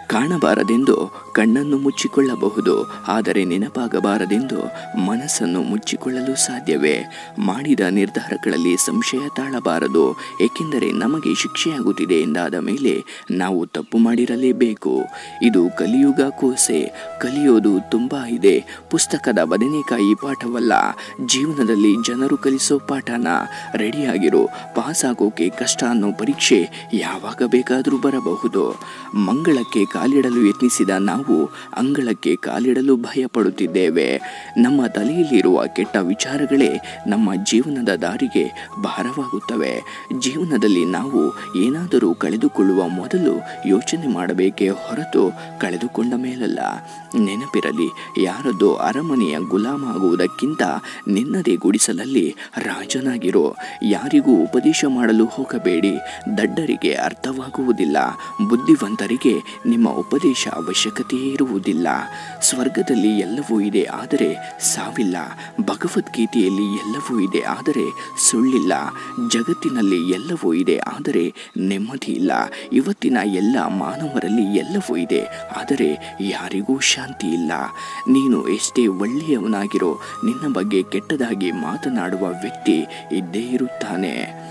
ಕಾಣಬಾರದೆಂದು ಕಣ್ಣನ್ನು ಮುಚ್ಚಿಕೊಳ್ಳಬಹುದು ಆದರೆ ನೆನಪಾಗಬಾರದೆಂದು ಮನಸ್ಸನ್ನು ಮುಚ್ಚಿಕೊಳ್ಳಲು ಸಾಧ್ಯವೇ ಮಾಡಿದ ನಿರ್ಧಾರಗಳಲ್ಲಿ ಸಂಶಯ ತಾಳಬಾರದು ಏಕೆಂದರೆ ನಮಗೆ ಶಿಕ್ಷೆಯಾಗುತ್ತಿದೆ ಎಂದಾದ ಮೇಲೆ ನಾವು ತಪ್ಪು ಮಾಡಿರಲೇಬೇಕು ಇದು ಕಲಿಯುಗ ಕೋಸೆ ಕಲಿಯೋದು ತುಂಬ ಇದೆ ಪುಸ್ತಕದ ಬದನೆಕಾಯಿ ಪಾಠವಲ್ಲ ಜೀವನದಲ್ಲಿ ಜನರು ಕಲಿಸೋ ಪಾಠನ ರೆಡಿಯಾಗಿರು ಪಾಸ್ ಆಗೋಕೆ ಕಷ್ಟ ಅನ್ನೋ ಪರೀಕ್ಷೆ ಯಾವಾಗ ಬೇಕಾದರೂ ಬರಬಹುದು ಮಂಗಳಕ್ಕೆ ಕಾಲಿಡಲು ಯತ್ನಿಸಿದ ನಾವು ಅಂಗಳಕ್ಕೆ ಕಾಲಿಡಲು ಭಯಪಡುತ್ತಿದ್ದೇವೆ ನಮ್ಮ ತಲೆಯಲ್ಲಿರುವ ಕೆಟ್ಟ ವಿಚಾರಗಳೇ ನಮ್ಮ ಜೀವನದ ದಾರಿಗೆ ಭಾರವಾಗುತ್ತವೆ ಜೀವನದಲ್ಲಿ ನಾವು ಏನಾದರೂ ಕಳೆದುಕೊಳ್ಳುವ ಮೊದಲು ಯೋಚನೆ ಮಾಡಬೇಕೇ ಹೊರತು ಕಳೆದುಕೊಂಡ ಮೇಲಲ್ಲ ನೆನಪಿರಲಿ ಯಾರದ್ದೋ ಅರಮನೆಯ ಗುಲಾಮ ಆಗುವುದಕ್ಕಿಂತ ನಿನ್ನದೇ ಗುಡಿಸಲಲ್ಲಿ ರಾಜನಾಗಿರೋ ಯಾರಿಗೂ ಉಪದೇಶ ಮಾಡಲು ಹೋಗಬೇಡಿ ದಡ್ಡರಿಗೆ ಅರ್ಥವಾಗುವುದಿಲ್ಲ ಬುದ್ಧಿವಂತರಿಗೆ ನಿಮ್ಮ ಉಪದೇಶ ಅವಶ್ಯಕತೆಯೇ ಇರುವುದಿಲ್ಲ ಸ್ವರ್ಗದಲ್ಲಿ ಎಲ್ಲವೂ ಇದೆ ಆದರೆ ಸಾವಿಲ್ಲ ಭಗವದ್ಗೀತೆಯಲ್ಲಿ ಎಲ್ಲವೂ ಇದೆ ಆದರೆ ಸುಳ್ಳಿಲ್ಲ ಜಗತ್ತಿನಲ್ಲಿ ಎಲ್ಲವೂ ಇದೆ ಆದರೆ ನೆಮ್ಮದಿ ಇಲ್ಲ ಇವತ್ತಿನ ಎಲ್ಲ ಮಾನವರಲ್ಲಿ ಎಲ್ಲವೂ ಇದೆ ಆದರೆ ಯಾರಿಗೂ ಶಾಂತಿ ಇಲ್ಲ ನೀನು ಎಷ್ಟೇ ಒಳ್ಳೆಯವನಾಗಿರೋ ನಿನ್ನ ಬಗ್ಗೆ ಕೆಟ್ಟದಾಗಿ ಮಾತನಾಡುವ ವ್ಯಕ್ತಿ ಇದ್ದೇ ಇರುತ್ತಾನೆ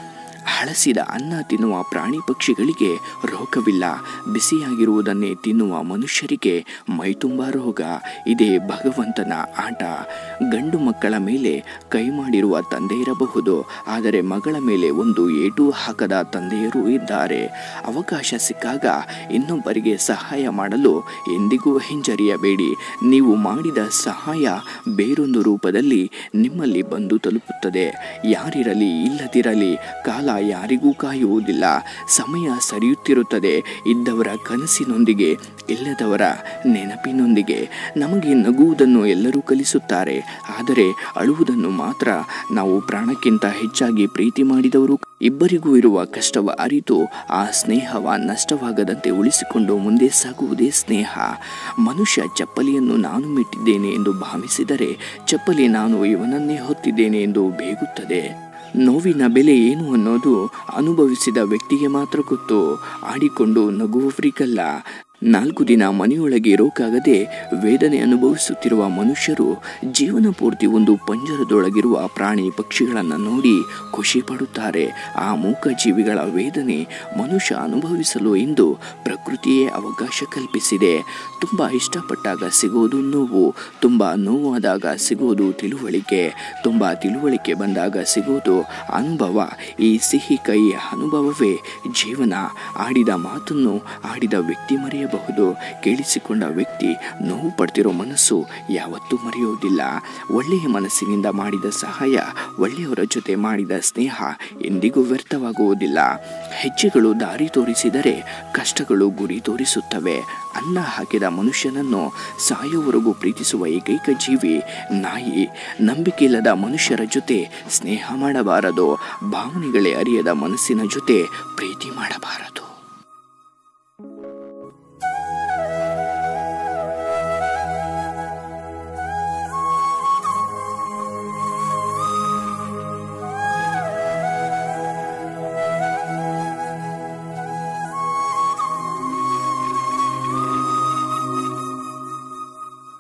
ಹಳಸಿದ ಅನ್ನ ತಿನ್ನುವ ಪ್ರಾಣಿ ಪಕ್ಷಿಗಳಿಗೆ ರೋಗವಿಲ್ಲ ಬಿಸಿಯಾಗಿರುವುದನ್ನೇ ತಿನ್ನುವ ಮನುಷ್ಯರಿಗೆ ಮೈತುಂಬ ರೋಗ ಇದೇ ಭಗವಂತನ ಆಟ ಗಂಡು ಮಕ್ಕಳ ಮೇಲೆ ಕೈ ಮಾಡಿರುವ ತಂದೆ ಇರಬಹುದು ಆದರೆ ಮಗಳ ಮೇಲೆ ಒಂದು ಏಟು ಹಾಕದ ತಂದೆಯರು ಇದ್ದಾರೆ ಅವಕಾಶ ಸಿಕ್ಕಾಗ ಇನ್ನೊಬ್ಬರಿಗೆ ಸಹಾಯ ಮಾಡಲು ಎಂದಿಗೂ ಹಿಂಜರಿಯಬೇಡಿ ನೀವು ಮಾಡಿದ ಸಹಾಯ ಬೇರೊಂದು ರೂಪದಲ್ಲಿ ನಿಮ್ಮಲ್ಲಿ ಬಂದು ತಲುಪುತ್ತದೆ ಯಾರಿರಲಿ ಇಲ್ಲದಿರಲಿ ಕಾಲ ಯಾರಿಗೂ ಕಾಯುವುದಿಲ್ಲ ಸಮಯ ಸರಿಯುತ್ತಿರುತ್ತದೆ ಇದ್ದವರ ಕನಸಿನೊಂದಿಗೆ ಇಲ್ಲದವರ ನೆನಪಿನೊಂದಿಗೆ ನಮಗೆ ನಗುವುದನ್ನು ಎಲ್ಲರೂ ಕಲಿಸುತ್ತಾರೆ ಆದರೆ ಅಳುವುದನ್ನು ಮಾತ್ರ ನಾವು ಪ್ರಾಣಕ್ಕಿಂತ ಹೆಚ್ಚಾಗಿ ಪ್ರೀತಿ ಮಾಡಿದವರು ಇಬ್ಬರಿಗೂ ಇರುವ ಕಷ್ಟವ ಅರಿತು ಆ ಸ್ನೇಹವ ನಷ್ಟವಾಗದಂತೆ ಉಳಿಸಿಕೊಂಡು ಮುಂದೆ ಸಾಗುವುದೇ ಸ್ನೇಹ ಮನುಷ್ಯ ಚಪ್ಪಲಿಯನ್ನು ನಾನು ಮೆಟ್ಟಿದ್ದೇನೆ ಎಂದು ಭಾವಿಸಿದರೆ ಚಪ್ಪಲಿ ನಾನು ಇವನನ್ನೇ ಹೊತ್ತಿದ್ದೇನೆ ಎಂದು ಬೇಗುತ್ತದೆ ನೋವಿನ ಬೆಲೆ ಏನು ಅನ್ನೋದು ಅನುಭವಿಸಿದ ವ್ಯಕ್ತಿಗೆ ಮಾತ್ರ ಗೊತ್ತು ಆಡಿಕೊಂಡು ನಗುವವರಿಗಲ್ಲ ನಾಲ್ಕು ದಿನ ಮನೆಯೊಳಗೆ ಇರೋಕ್ಕಾಗದೆ ವೇದನೆ ಅನುಭವಿಸುತ್ತಿರುವ ಮನುಷ್ಯರು ಜೀವನ ಪೂರ್ತಿ ಒಂದು ಪಂಜರದೊಳಗಿರುವ ಪ್ರಾಣಿ ಪಕ್ಷಿಗಳನ್ನು ನೋಡಿ ಖುಷಿ ಪಡುತ್ತಾರೆ ಆ ಮೂಕ ಜೀವಿಗಳ ವೇದನೆ ಮನುಷ್ಯ ಅನುಭವಿಸಲು ಎಂದು ಪ್ರಕೃತಿಯೇ ಅವಕಾಶ ಕಲ್ಪಿಸಿದೆ ತುಂಬ ಇಷ್ಟಪಟ್ಟಾಗ ಸಿಗೋದು ನೋವು ತುಂಬ ನೋವಾದಾಗ ಸಿಗೋದು ತಿಳುವಳಿಕೆ ತುಂಬ ತಿಳುವಳಿಕೆ ಬಂದಾಗ ಸಿಗೋದು ಅನುಭವ ಈ ಸಿಹಿ ಕೈ ಅನುಭವವೇ ಜೀವನ ಆಡಿದ ಮಾತನ್ನು ಆಡಿದ ವ್ಯಕ್ತಿ ಮರೆಯಬಹುದು ಕೇಳಿಸಿಕೊಂಡ ವ್ಯಕ್ತಿ ನೋವು ಪಡ್ತಿರೋ ಮನಸ್ಸು ಯಾವತ್ತೂ ಮರೆಯುವುದಿಲ್ಲ ಒಳ್ಳೆಯ ಮನಸ್ಸಿನಿಂದ ಮಾಡಿದ ಸಹಾಯ ಒಳ್ಳೆಯವರ ಜೊತೆ ಮಾಡಿದ ಸ್ನೇಹ ಎಂದಿಗೂ ವ್ಯರ್ಥವಾಗುವುದಿಲ್ಲ ಹೆಜ್ಜೆಗಳು ದಾರಿ ತೋರಿಸಿದರೆ ಕಷ್ಟಗಳು ಗುರಿ ತೋರಿಸುತ್ತವೆ ಅನ್ನ ಹಾಕಿದ ಮನುಷ್ಯನನ್ನು ಸಾಯುವವರೆಗೂ ಪ್ರೀತಿಸುವ ಏಕೈಕ ಜೀವಿ ನಾಯಿ ನಂಬಿಕೆಯಿಲ್ಲದ ಮನುಷ್ಯರ ಜೊತೆ ಸ್ನೇಹ ಮಾಡಬಾರದು ಭಾವನೆಗಳೇ ಅರಿಯದ ಮನಸ್ಸಿನ ಜೊತೆ ಪ್ರೀತಿ ಮಾಡಬಾರದು